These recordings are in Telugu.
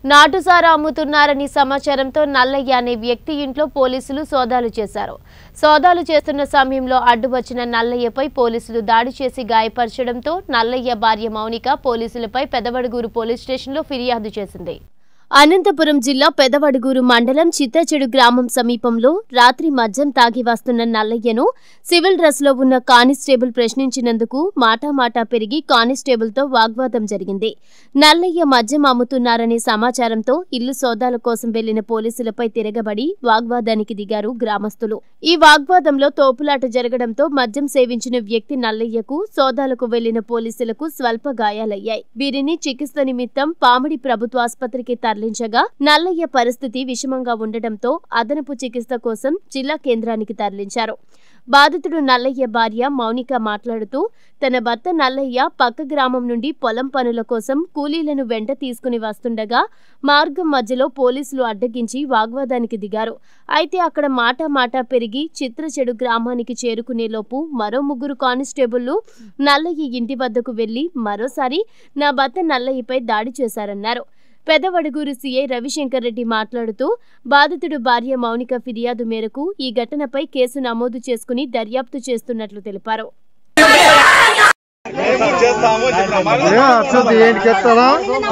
నాటుసారా అమ్ముతున్నారని సమాచారంతో నల్లయ్య అనే వ్యక్తి ఇంట్లో పోలీసులు సోదాలు చేశారు సోదాలు చేస్తున్న సమయంలో అడ్డు వచ్చిన నల్లయ్యపై పోలీసులు దాడి చేసి గాయపరచడంతో నల్లయ్య భార్య మౌనిక పోలీసులపై పెదవడుగూరు పోలీస్ స్టేషన్లో ఫిర్యాదు చేసింది అనంతపురం జిల్లా పెదవడుగూరు మండలం చిత్తచెడు గ్రామం సమీపంలో రాత్రి మద్యం తాగి వస్తున్న నల్లయ్యను సివిల్ డ్రెస్ లో ఉన్న కానిస్టేబుల్ ప్రశ్నించినందుకు మాటామాటా పెరిగి కానిస్టేబుల్తో వాగ్వాదం జరిగింది నల్లయ్య మద్యం అమ్ముతున్నారనే సమాచారంతో ఇల్లు సోదాల కోసం వెళ్లిన పోలీసులపై తిరగబడి వాగ్వాదానికి దిగారు గ్రామస్తులు ఈ వాగ్వాదంలో తోపులాట జరగడంతో మద్యం సేవించిన వ్యక్తి నల్లయ్యకు సోదాలకు వెళ్లిన పోలీసులకు స్వల్ప గాయాలయ్యాయి వీరిని చికిత్స నిమిత్తం పామిడి ప్రభుత్వాసుపత్రికి తరలించగా నల్లయ్య పరిస్థితి విషమంగా ఉండటంతో అదనపు చికిత్స కోసం జిల్లా కేంద్రానికి తరలించారు బాధితుడు నల్లయ్య భార్య మౌనిక మాట్లాడుతూ తన భర్త నల్లయ్య పక్క గ్రామం నుండి పొలం పనుల కోసం కూలీలను వెంట తీసుకుని వస్తుండగా మార్గం మధ్యలో పోలీసులు అడ్డగించి వాగ్వాదానికి దిగారు అయితే అక్కడ మాట మాట పెరిగి చిత్రచెడు గ్రామానికి చేరుకునేలోపు మరో ముగ్గురు కానిస్టేబుళ్లు నల్లయ్య ఇంటి వద్దకు వెళ్లి మరోసారి నా భర్త నల్లయ్యపై దాడి చేశారన్నారు పెదవడుగూరు సీఐ రవిశంకర్ రెడ్డి మాట్లాడుతూ బాధితుడు భార్య మౌనిక ఫిర్యాదు మేరకు ఈ ఘటనపై కేసు నమోదు చేసుకుని దర్యాప్తు చేస్తున్నట్లు తెలిపారు ఏ అచ్చది ఏంటి చెప్తారా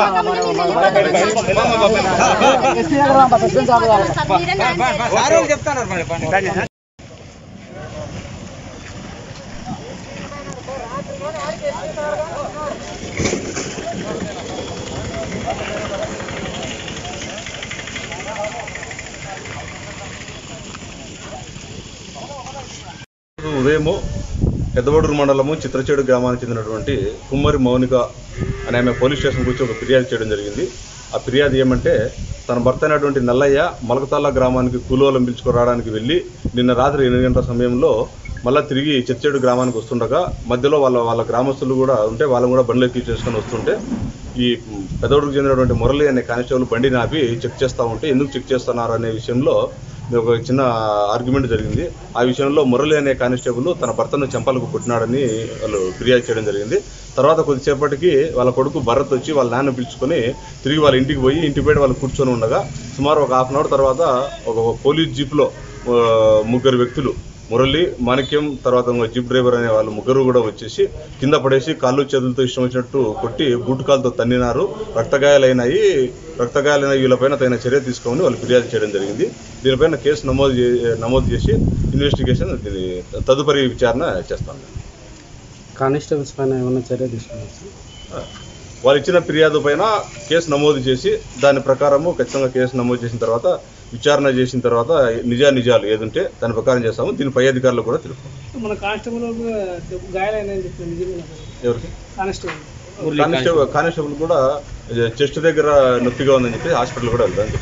ఉదయము పెద్దవడూరు మండలము చిత్రచేడు గ్రామానికి చెందినటువంటి కుమ్మరి మౌనిక అనే ఆమె పోలీస్ స్టేషన్ గురించి ఒక ఫిర్యాదు చేయడం జరిగింది ఆ ఫిర్యాదు ఏమంటే తన భర్త అయినటువంటి నల్లయ్య మలకతాల గ్రామానికి కూలోలం పిలుచుకురావడానికి వెళ్ళి నిన్న రాత్రి ఎనిమిది గంటల సమయంలో మళ్ళీ తిరిగి చిత్రచేడు గ్రామానికి వస్తుండగా మధ్యలో వాళ్ళ వాళ్ళ గ్రామస్తులు కూడా ఉంటే వాళ్ళని కూడా బండ్లు ఎక్కి చేసుకొని వస్తుంటే ఈ పెదవుడికి చెందినటువంటి మురళి అనే కానిస్టేబుల్ బండిని ఆపి చెక్ చేస్తూ ఉంటే ఎందుకు చెక్ చేస్తున్నారు అనే విషయంలో ఒక చిన్న ఆర్గ్యుమెంట్ జరిగింది ఆ విషయంలో మురళి అనే కానిస్టేబుల్ తన భర్తను చెంపలకు కొట్టినాడని వాళ్ళు ఫిర్యాదు చేయడం జరిగింది తర్వాత కొద్దిసేపటికి వాళ్ళ కొడుకు భరత్ వచ్చి వాళ్ళ నాన్న పిలుచుకొని తిరిగి వాళ్ళ ఇంటికి పోయి ఇంటి బయట వాళ్ళు కూర్చొని ఉండగా సుమారు ఒక హాఫ్ అన్ అవర్ తర్వాత ఒక పోలీస్ జీప్లో ఆ, ముగ్గురు వ్యక్తులు మురళి మాణిక్యం తర్వాత ఇంకో జీప్ డ్రైవర్ అనే వాళ్ళు ముగ్గురు కూడా వచ్చేసి కింద పడేసి కాళ్ళు చేతులతో ఇష్టం వచ్చినట్టు కొట్టి బూట్ కాలుతో తన్నినారు రక్తగాయాలైనాయి రక్తగాయాలైన వీళ్ళపైన తగిన చర్య తీసుకోమని వాళ్ళు ఫిర్యాదు చేయడం జరిగింది దీనిపైన కేసు నమోదు చే- నమోదు చేసి ఇన్వెస్టిగేషన్ దీని తదుపరి విచారణ చేస్తాం కానిస్టేబుల్స్ పైన ఏమైనా చర్య తీసుకున్నారు వాళ్ళు ఇచ్చిన ఫిర్యాదు పైన కేసు నమోదు చేసి దాని ప్రకారము ఖచ్చితంగా కేసు నమోదు చేసిన తర్వాత విచారణ చేసిన తర్వాత నిజా నిజాలు ఏదుంటే దాని ప్రకారం చేస్తాము దీని పై అధికారులు కూడా తెలుపుతాం మన కానిస్టేబుల్ గాయాలైన చెప్పి నిజమేనా ఎవరికి కానిస్టేబుల్ కానిస్టేబుల్ కానిస్టేబుల్ కూడా చెస్ట్ దగ్గర నొప్పిగా ఉందని చెప్పి హాస్పిటల్ కూడా వెళ్తాను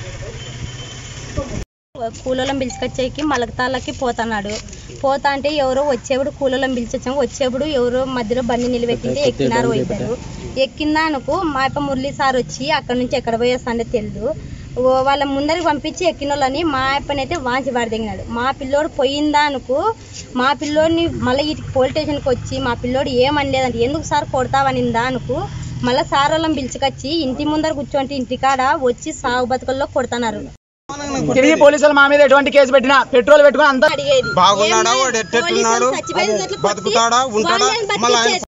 కూలోళ్ళం పిలుచుకొచ్చేకి మలకతాళ్ళకి పోతున్నాడు పోతా అంటే ఎవరో వచ్చేప్పుడు కూలోళ్ళం పిలిచొచ్చాము వచ్చేప్పుడు ఎవరో మధ్యలో బండి నిలబెట్టింటే ఎక్కినారు ఇద్దరు ఎక్కిందానుకు మా యొక్క మురళి సార్ వచ్చి అక్కడ నుంచి ఎక్కడ పోయేస్తాండే తెలియదు ఓ వాళ్ళ ముందరికి పంపించి ఎక్కిన వాళ్ళని మా అప్పనైతే వాంచి పడదగినాడు మా పిల్లోడు పోయిందానుకు మా పిల్లోడిని మళ్ళీ ఇటుకి పోలీస్ స్టేషన్కి వచ్చి మా పిల్లోడు ఏమనలేదంటే ఎందుకు సార్ కొడతావని దానుకు మళ్ళీ సార్ వాళ్ళని పిలుచుకొచ్చి ఇంటి ముందర కూర్చోంటే ఇంటికాడ వచ్చి సాగు బతుకల్లో కొడుతున్నారు తిరిగి పోలీసులు మా మీద ఎటువంటి కేసు పెట్టినా పెట్రోల్ పెట్టుకుని అంతా అడిగేది బాగున్నాడా ఏమ్మా, వాడు ఎట్టెట్టున్నాడు పోలీసులు చచ్చిపోయినట్లు కొట్టి బతుకుతాడా ఉంటాడా వాళ్ళని మళ్ళీ ఆయన బతికించేసి